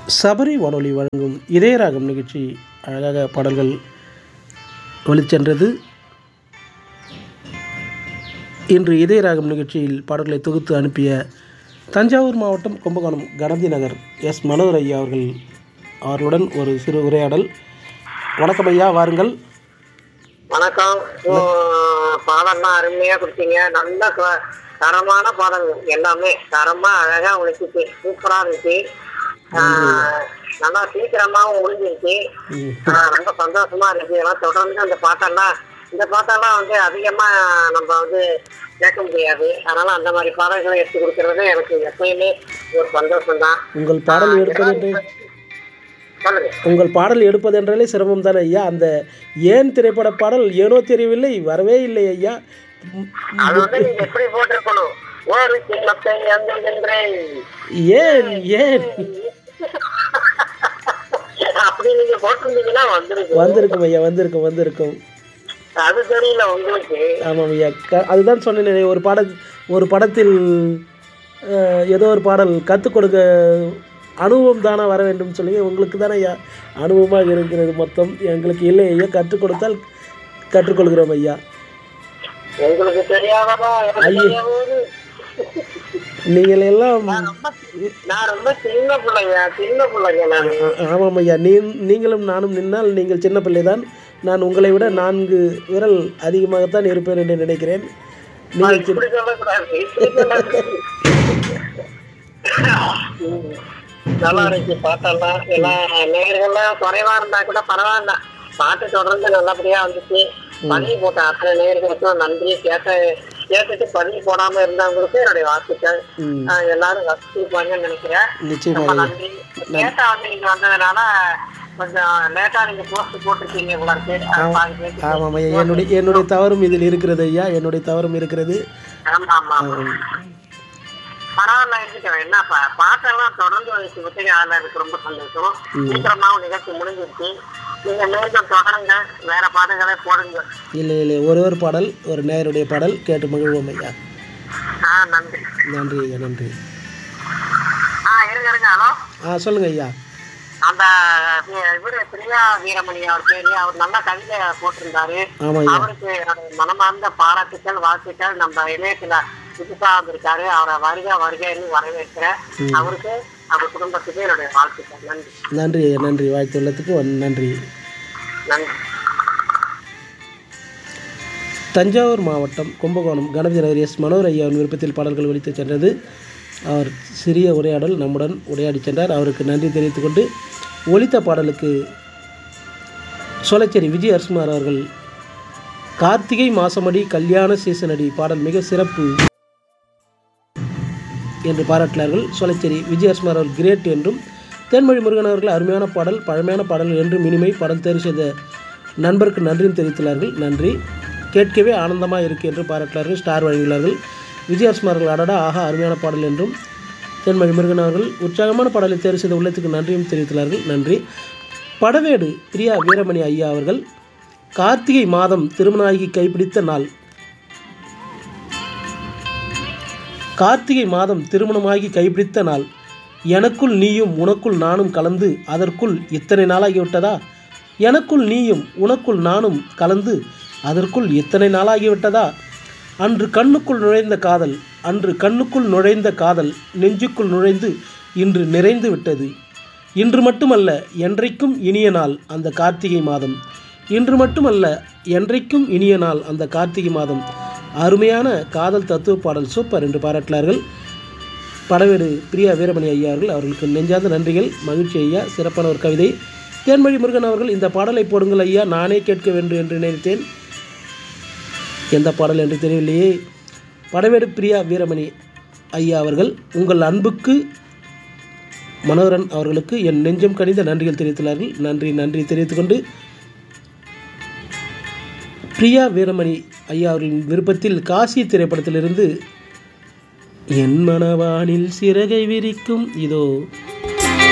சபரி வானொலி வழங்கும் இதயராகம் நிகழ்ச்சி அழகாக பாடல்கள் ஒளிச்சென்றது இன்று இதயராகம் நிகழ்ச்சியில் பாடல்களை தொகுத்து அனுப்பிய தஞ்சாவூர் மாவட்டம் கும்பகோணம் கணபதி நகர் எஸ் மனோகர் ஐயா அவர்கள் அவர்களுடன் ஒரு சிறு உரையாடல் வணக்கம் ஐயா வாருங்கள் வணக்கம் ஓ, பாடம்லாம் அருமையா கொடுத்தீங்க நல்ல க- தரமான பாடங்கள் எல்லாமே தரமா அழகா ஒழிச்சிச்சு சூப்பரா இருந்துச்சு ஆஹ், நல்லா சீக்கிரமாவும் முடிஞ்சிருச்சு ம். ஆஹ், ரொம்ப சந்தோஷமா இருந்துச்சு இதெல்லாம் தொடர்ந்து அந்த பாட்டெல்லாம் இந்த பாட்டெல்லாம் வந்து அதிகமா நம்ம வந்து கேட்க முடியாது அதனால அந்த மாதிரி பாடல்களை எடுத்து கொடுக்கறது எனக்கு எப்பயுமே ஒரு சந்தோஷம் தான் உங்கள் பாடல் எடுப்பதென்று சொல்லுங்க உங்கள் பாடல் எடுப்பதென்றாலே சிரமம் தானே ஐயா அந்த ஏன் திரைப்பட பாடல் ஏனோ தெரியவில்லை வரவே இல்லை ஐயா அது வந்து நீங்க எப்படி போட்டிருக்கணும் ஒரு சின்னத்தை அங்குகின்றேன் ஏன் ஏன் அப்படி நீங்க போட்டிருந்தீங்கன்னா வந்திருக்கு வந்திருக்கும் ஐயா வந்திருக்கும் வந்திருக்கும் அது தெரியல உங்களுக்கு ஆமாம் ஐயா க அதுதான் சொன்னேனே ஒரு பாட ஒரு படத்தில் அஹ், ஏதோ ஒரு பாடல் கற்றுக் கொடுக்க அனுபவம் தானே வர வேண்டும் சொல்லி உங்களுக்கு தானே ஐயா அனுபவமாக இருக்கிறது மொத்தம் எங்களுக்கு இல்லை ஐயா கற்றுக் கொடுத்தால் கற்றுக்கொள்கிறோம் ஐயா உங்களுக்கு தெரியாததா எனக்கு ஐயே. தெரியாதது. நீங்கள் எல்லாம் நான் ரொம்ப சின்ன பிள்ளைங்க சின்ன பிள்ளைங்க நான் ஆ- ஆமாம் ஐயா நீ நீங்களும் நானும் நின்னால் நீங்கள் சின்ன பிள்ளைதான் நான் உங்களை விட நான்கு விரல் அதிகமாகத்தான் இருப்பேன் என்று நினைக்கிறேன் நீங்கள் சின்ன இப்படி சொல்லக்கூடாது இப்படி சொல்லக்கூடாது. ம். நல்லா இருக்கு பாட்டெல்லாம் எல்லாம் நேர்கள்லாம் குறைவா இருந்தா கூட பரவாயில்ல பாட்டு தொடர்ந்து நல்லபடியா வந்துச்சு பதிவு போட்ட அத்தனை நேர்களுக்கும் நன்றி கேட்ட கேட்டுட்டு பதிவு போடாம இருந்தவங்களுக்கும் என்னுடைய வாழ்த்துக்கள் ம், ஆஹ் எல்லாரும் ரசிச்சிருப்பாங்கன்னு நினைக்கிறேன் நிச்சயமாக ரொம்ப ஐயா. நன்றி லேட்டா வந்து நீங்க வந்ததுனால கொஞ்சம் லேட்டா நீங்க போஸ்ட் போட்டிருக்கீங்க உங்களுக்கு அது பாதி பேருக்கு ஆமாம் ஐயா என்னுடைய என்னுடைய தவறும் இதில் இருக்கிறது ஐயா என்னுடைய தவறும் இருக்கிறது ஆமா ஆமா ஆமா. பரவாயில்ல இருக்கட்டும் என்ன பா- பாட்டெல்லாம் தொடர்ந்து வச்சு விட்டீங்க அதுல எனக்கு ரொம்ப சந்தோஷம் சீக்கிரமாவும் நிகழ்ச்சி முடிஞ்சிருச்சு நீங்க மீண்டும் தொடருங்க வேற பாட்டுகளே போடுங்க இல்லை இல்லை ஒரு ஒரு பாடல் ஒரு நேயருடைய பாடல் கேட்டு மகிழ்வோம் ஐயா ஆ நன்றி நன்றி ஐயா நன்றி ஆ இருங்க இருங்க ஹலோ ஆ சொல்லுங்கள் ஐயா அந்த வி- இவரு பிரியா வீரமணி அவர் பேரு அவர் நல்ல கவிதை போட்டிருந்தாரு ஆமாம் ஐயா அவருக்கு என்னுடைய மனமார்ந்த பாராட்டுக்கள் வாழ்த்துக்கள் நம்ம இணையத்துல புதுசா வந்திருக்காரு அவரை வருக வருகைன்னு வரவேற்கிறேன் அவருக்கு அவர் குடும்பத்துக்கு என்னுடைய வாழ்த்துக்கள் நன்றி நன்றி ஐயா நன்றி வாழ்த்துள்ளதுக்கு வன்- நன்றி நன்றி தஞ்சாவூர் மாவட்டம் கும்பகோணம் கணபதி நகர் எஸ் மனோர் ஐயாவின் விருப்பத்தில் பாடல்கள் ஒலித்து சென்றது அவர் சிறிய உரையாடல் நம்முடன் உரையாடி சென்றார் அவருக்கு நன்றி தெரிவித்துக் கொண்டு ஒலித்த பாடலுக்கு சோலைச்சேரி விஜய் அரசுமார் அவர்கள் கார்த்திகை மாசமடி கல்யாண சீசனடி பாடல் மிக சிறப்பு என்று பாராட்டினார்கள் சோலைச்சேரி விஜய் அரசுமார் அவர்கள் கிரேட் என்றும் தேன்மொழி முருகன் அவர்கள் அருமையான பாடல் பழமையான பாடல் என்றும் இனிமை பாடல் தேர்வு செய்த நண்பருக்கு நன்றியும் தெரிவித்துள்ளார்கள் நன்றி கேட்கவே ஆனந்தமாக இருக்கு என்று பாராட்டினார்கள் ஸ்டார் வழங்கியுள்ளார்கள் விஜய் அரசுமார் அவர்கள் அடடா ஆஹா அருமையான பாடல் என்றும் தேன்மொழி முருகன் அவர்கள் உற்சாகமான பாடலை தேர்வு செய்த உள்ளத்துக்கு நன்றியும் தெரிவித்துள்ளார்கள் நன்றி படவேடு பிரியா வீரமணி ஐயா அவர்கள் கார்த்திகை மாதம் திருமணாகி கைப்பிடித்த நாள் கார்த்திகை மாதம் திருமணமாகி கைப்பிடித்த நாள் எனக்குள் நீயும் உனக்குள் நானும் கலந்து அதற்குள் இத்தனை நாளாகிவிட்டதா எனக்குள் நீயும் உனக்குள் நானும் கலந்து அதற்குள் இத்தனை நாளாகிவிட்டதா அன்று கண்ணுக்குள் நுழைந்த காதல் அன்று கண்ணுக்குள் நுழைந்த காதல் நெஞ்சுக்குள் நுழைந்து இன்று நிறைந்து விட்டது இன்று மட்டுமல்ல என்றைக்கும் இனிய நாள் அந்த கார்த்திகை மாதம் இன்று மட்டுமல்ல என்றைக்கும் இனிய நாள் அந்த கார்த்திகை மாதம் அருமையான காதல் தத்துவ பாடல் சூப்பர் என்று பாராட்டினார்கள் படவேடு பிரியா வீரமணி ஐயா அவர்கள் அவர்களுக்கு நெஞ்சார்ந்த நன்றிகள் மகிழ்ச்சி ஐயா சிறப்பான ஒரு கவிதை தேன்மொழி முருகன் அவர்கள் இந்த பாடலை போடுங்கள் ஐயா நானே கேட்க வேண்டும் என்று நினைத்தேன் எந்த பாடல் என்று தெரியவில்லையே படவேடு பிரியா வீரமணி ஐயா அவர்கள் உங்கள் அன்புக்கு மனோகரன் அவர்களுக்கு என் நெஞ்சம் கனிந்த நன்றிகள் தெரிவித்துள்ளார்கள் நன்றி நன்றி தெரிவித்துக்கொண்டு பிரியா வீரமணி ஐயா அவர்களின் விருப்பத்தில் காசி திரைப்படத்திலிருந்து என் மனவானில் சிறகை விரிக்கும் இதோ